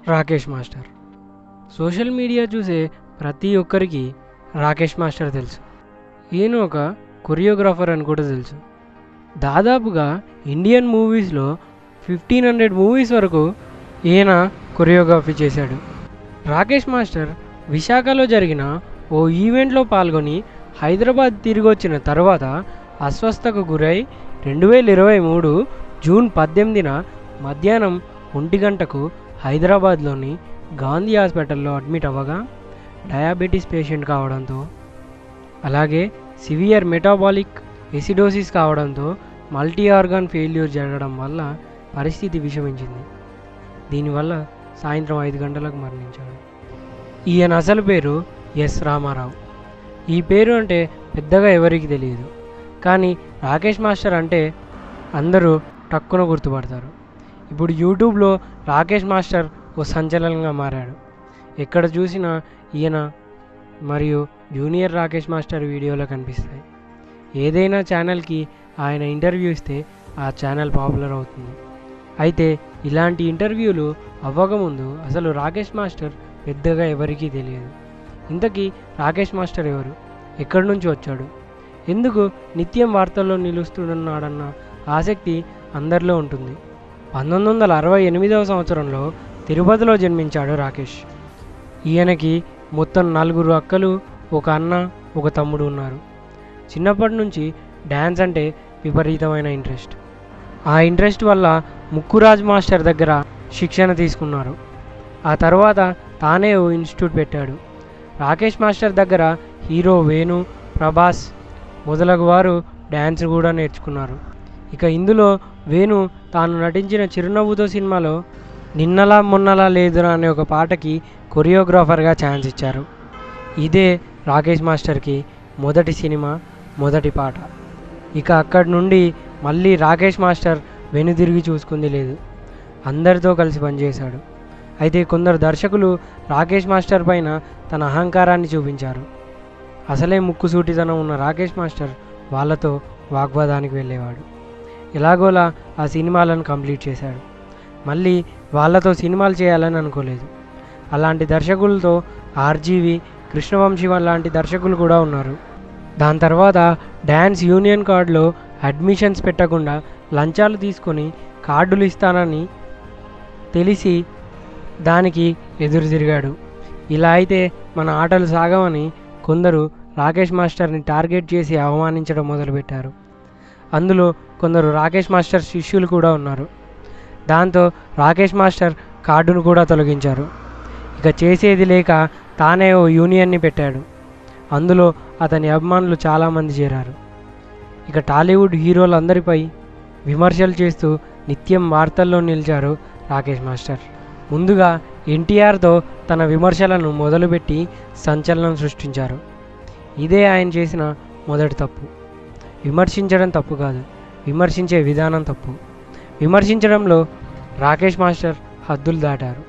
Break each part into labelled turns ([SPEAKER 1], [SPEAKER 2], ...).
[SPEAKER 1] Rakesh master social media చూసే ప్రతి ఒక్కరికి రాకేష్ మాస్టర్ తెలుసు ఈయన ఒక కొరియోగ్రాఫర్ అని కూడా తెలుసు దాదాపుగా ఇండియన్ మూవీస్లో ఫిఫ్టీన్ హండ్రెడ్ మూవీస్ వరకు ఈయన కొరియోగ్రఫీ చేశాడు రాకేష్ మాస్టర్ విశాఖలో జరిగిన ఓ ఈవెంట్లో పాల్గొని హైదరాబాద్ తిరిగి వచ్చిన తర్వాత అస్వస్థకు గురై రెండు వేల ఇరవై మూడు జూన్ పద్దెనిమిదిన మధ్యాహ్నం ఒంటి గంటకు హైదరాబాద్లోని గాంధీ హాస్పిటల్లో అడ్మిట్ అవ్వగా డయాబెటీస్ పేషెంట్ కావడంతో అలాగే సివియర్ మెటాబాలిక్ ఎసిడోసిస్ కావడంతో మల్టీ ఆర్గాన్ ఫెయిల్యూర్ జరగడం వల్ల పరిస్థితి విషమించింది దీనివల్ల సాయంత్రం ఐదు గంటలకు మరణించాడు ఈయన అసలు పేరు ఎస్ రామారావు ఈ పేరు అంటే పెద్దగా ఎవరికి తెలియదు కానీ రాకేష్ మాస్టర్ అంటే అందరూ టక్కున గుర్తుపడతారు ఇప్పుడు యూట్యూబ్లో రాకేష్ మాస్టర్ ఓ సంచలనంగా మారాడు ఎక్కడ చూసినా ఈయన మరియు జూనియర్ రాకేష్ మాస్టర్ వీడియోలో కనిపిస్తాయి ఏదైనా ఛానల్కి ఆయన ఇంటర్వ్యూ ఇస్తే ఆ ఛానల్ పాపులర్ అవుతుంది అయితే ఇలాంటి ఇంటర్వ్యూలు అవ్వకముందు అసలు రాకేష్ మాస్టర్ పెద్దగా ఎవరికీ తెలియదు ఇంతకీ రాకేష్ మాస్టర్ ఎవరు ఎక్కడి నుంచి వచ్చాడు ఎందుకు నిత్యం వార్తల్లో నిలుస్తున్నాడన్న ఆసక్తి అందరిలో ఉంటుంది పంతొమ్మిది వందల అరవై ఎనిమిదవ సంవత్సరంలో తిరుపతిలో జన్మించాడు రాకేష్ ఈయనకి మొత్తం నలుగురు అక్కలు ఒక అన్న ఒక తమ్ముడు ఉన్నారు చిన్నప్పటి నుంచి డ్యాన్స్ అంటే విపరీతమైన ఇంట్రెస్ట్ ఆ ఇంట్రెస్ట్ వల్ల ముక్కురాజ్ మాస్టర్ దగ్గర శిక్షణ తీసుకున్నారు ఆ తర్వాత తానే ఓ ఇన్స్టిట్యూట్ పెట్టాడు రాకేష్ మాస్టర్ దగ్గర హీరో వేణు ప్రభాస్ మొదలగు వారు డ్యాన్స్ కూడా నేర్చుకున్నారు ఇక ఇందులో వేణు తాను నటించిన చిరునవ్వుతో సినిమాలో నిన్నలా మొన్నలా లేదురా అనే ఒక పాటకి కొరియోగ్రాఫర్గా ఛాన్స్ ఇచ్చారు ఇదే రాకేష్ మాస్టర్కి మొదటి సినిమా మొదటి పాట ఇక అక్కడి నుండి మళ్ళీ రాకేష్ మాస్టర్ వెనుదిరిగి చూసుకుంది లేదు అందరితో కలిసి పనిచేశాడు అయితే కొందరు దర్శకులు రాకేష్ మాస్టర్ పైన తన అహంకారాన్ని చూపించారు అసలే ముక్కుసూటితనం ఉన్న రాకేష్ మాస్టర్ వాళ్ళతో వాగ్వాదానికి వెళ్ళేవాడు ఎలాగోలా ఆ సినిమాలను కంప్లీట్ చేశాడు మళ్ళీ వాళ్ళతో సినిమాలు చేయాలని అనుకోలేదు అలాంటి దర్శకులతో ఆర్జీవి కృష్ణవంశీ లాంటి దర్శకులు కూడా ఉన్నారు దాని తర్వాత డ్యాన్స్ యూనియన్ కార్డులో అడ్మిషన్స్ పెట్టకుండా లంచాలు తీసుకొని కార్డులు ఇస్తానని తెలిసి దానికి ఎదురు తిరిగాడు ఇలా అయితే మన ఆటలు సాగవని కొందరు రాకేష్ మాస్టర్ని టార్గెట్ చేసి అవమానించడం మొదలుపెట్టారు అందులో కొందరు రాకేష్ మాస్టర్ శిష్యులు కూడా ఉన్నారు దాంతో రాకేష్ మాస్టర్ కార్డును కూడా తొలగించారు ఇక చేసేది లేక తానే ఓ యూనియన్ని పెట్టాడు అందులో అతని అభిమానులు చాలామంది చేరారు ఇక టాలీవుడ్ హీరోలందరిపై విమర్శలు చేస్తూ నిత్యం వార్తల్లో నిలిచారు రాకేష్ మాస్టర్ ముందుగా ఎన్టీఆర్తో తన విమర్శలను మొదలుపెట్టి సంచలనం సృష్టించారు ఇదే ఆయన చేసిన మొదటి తప్పు విమర్శించడం తప్పు కాదు విమర్శించే విధానం తప్పు విమర్శించడంలో రాకేష్ మాస్టర్ హద్దులు దాటారు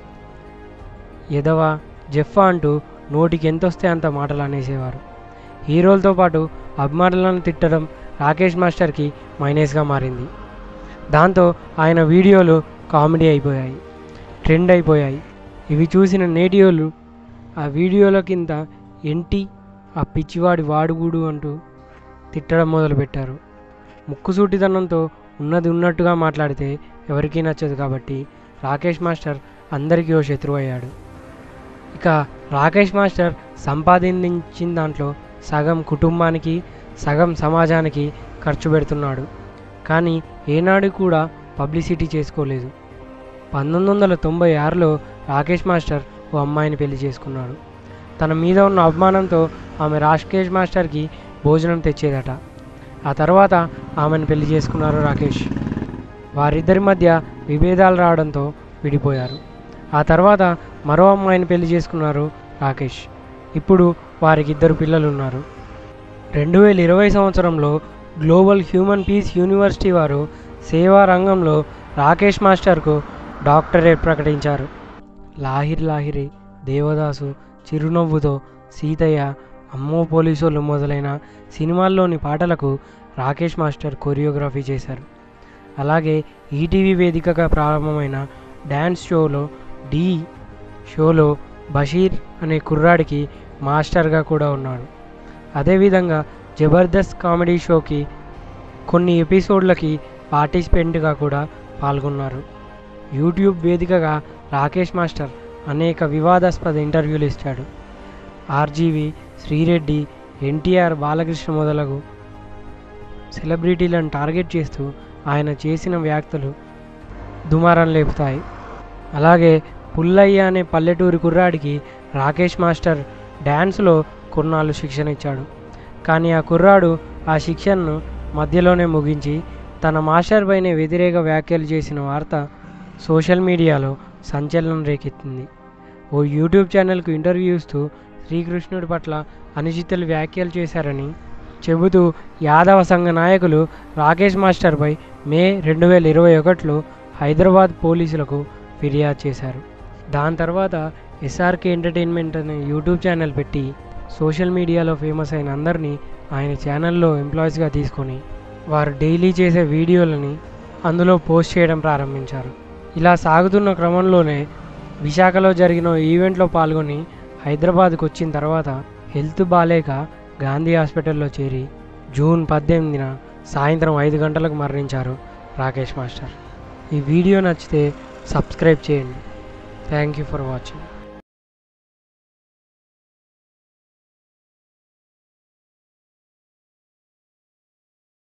[SPEAKER 1] ఎదవ జెఫ్ఫా అంటూ నోటికి ఎంతొస్తే అంత మాటలు అనేసేవారు హీరోలతో పాటు అభిమానులను తిట్టడం రాకేష్ మాస్టర్కి మైనస్గా మారింది దాంతో ఆయన వీడియోలు కామెడీ అయిపోయాయి ట్రెండ్ అయిపోయాయి ఇవి చూసిన నేటియోలు ఆ వీడియోల కింద ఎంటి ఆ పిచ్చివాడి వాడుగూడు అంటూ తిట్టడం మొదలుపెట్టారు ముక్కుసూటితనంతో ఉన్నది ఉన్నట్టుగా మాట్లాడితే ఎవరికీ నచ్చదు కాబట్టి రాకేష్ మాస్టర్ అందరికీ ఓ శత్రువు అయ్యాడు ఇక రాకేష్ మాస్టర్ సంపాదించిన దాంట్లో సగం కుటుంబానికి సగం సమాజానికి ఖర్చు పెడుతున్నాడు కానీ ఏనాడు కూడా పబ్లిసిటీ చేసుకోలేదు పంతొమ్మిది వందల తొంభై ఆరులో రాకేష్ మాస్టర్ ఓ అమ్మాయిని పెళ్లి చేసుకున్నాడు తన మీద ఉన్న అభిమానంతో ఆమె రాకేష్ మాస్టర్కి భోజనం తెచ్చేదట ఆ తర్వాత ఆమెను పెళ్లి చేసుకున్నారు రాకేష్ వారిద్దరి మధ్య విభేదాలు రావడంతో విడిపోయారు ఆ తర్వాత మరో అమ్మాయిని పెళ్లి చేసుకున్నారు రాకేష్ ఇప్పుడు వారికి ఇద్దరు పిల్లలు ఉన్నారు రెండు వేల ఇరవై సంవత్సరంలో గ్లోబల్ హ్యూమన్ పీస్ యూనివర్సిటీ వారు సేవా రంగంలో రాకేష్ మాస్టర్కు డాక్టరేట్ ప్రకటించారు లాహిర్ లాహిరి దేవదాసు చిరునవ్వుతో సీతయ్య అమ్మో పోలీసులు మొదలైన సినిమాల్లోని పాటలకు రాకేష్ మాస్టర్ కొరియోగ్రఫీ చేశారు అలాగే ఈటీవీ వేదికగా ప్రారంభమైన డ్యాన్స్ షోలో డి షోలో బషీర్ అనే కుర్రాడికి మాస్టర్గా కూడా ఉన్నాడు అదేవిధంగా జబర్దస్త్ కామెడీ షోకి కొన్ని ఎపిసోడ్లకి పార్టిసిపెంట్గా కూడా పాల్గొన్నారు యూట్యూబ్ వేదికగా రాకేష్ మాస్టర్ అనేక వివాదాస్పద ఇంటర్వ్యూలు ఇచ్చాడు ఆర్జీవి శ్రీరెడ్డి ఎన్టీఆర్ బాలకృష్ణ మొదలగు సెలబ్రిటీలను టార్గెట్ చేస్తూ ఆయన చేసిన వ్యాఖ్యలు దుమారం లేపుతాయి అలాగే పుల్లయ్య అనే పల్లెటూరి కుర్రాడికి రాకేష్ మాస్టర్ డ్యాన్స్లో కొన్నాళ్ళు శిక్షణ ఇచ్చాడు కానీ ఆ కుర్రాడు ఆ శిక్షణను మధ్యలోనే ముగించి తన మాస్టర్ పైన వ్యతిరేక వ్యాఖ్యలు చేసిన వార్త సోషల్ మీడియాలో సంచలనం రేకెత్తింది ఓ యూట్యూబ్ ఛానల్కు ఇంటర్వ్యూ ఇస్తూ శ్రీకృష్ణుడి పట్ల అనుచితులు వ్యాఖ్యలు చేశారని చెబుతూ యాదవ సంఘ నాయకులు రాకేష్ మాస్టర్పై మే రెండు వేల ఇరవై ఒకటిలో హైదరాబాద్ పోలీసులకు ఫిర్యాదు చేశారు దాని తర్వాత ఎస్ఆర్కే ఎంటర్టైన్మెంట్ అనే యూట్యూబ్ ఛానల్ పెట్టి సోషల్ మీడియాలో ఫేమస్ అయిన అందరినీ ఆయన ఛానల్లో ఎంప్లాయీస్గా తీసుకొని వారు డైలీ చేసే వీడియోలని అందులో పోస్ట్ చేయడం ప్రారంభించారు ఇలా సాగుతున్న క్రమంలోనే విశాఖలో జరిగిన ఓ ఈవెంట్లో పాల్గొని హైదరాబాద్కు వచ్చిన తర్వాత హెల్త్ బాలేక గాంధీ హాస్పిటల్లో చేరి జూన్ పద్దెనిమిదిన సాయంత్రం ఐదు గంటలకు మరణించారు రాకేష్ మాస్టర్ ఈ వీడియో నచ్చితే సబ్స్క్రైబ్ చేయండి థ్యాంక్ యూ ఫర్ వాచింగ్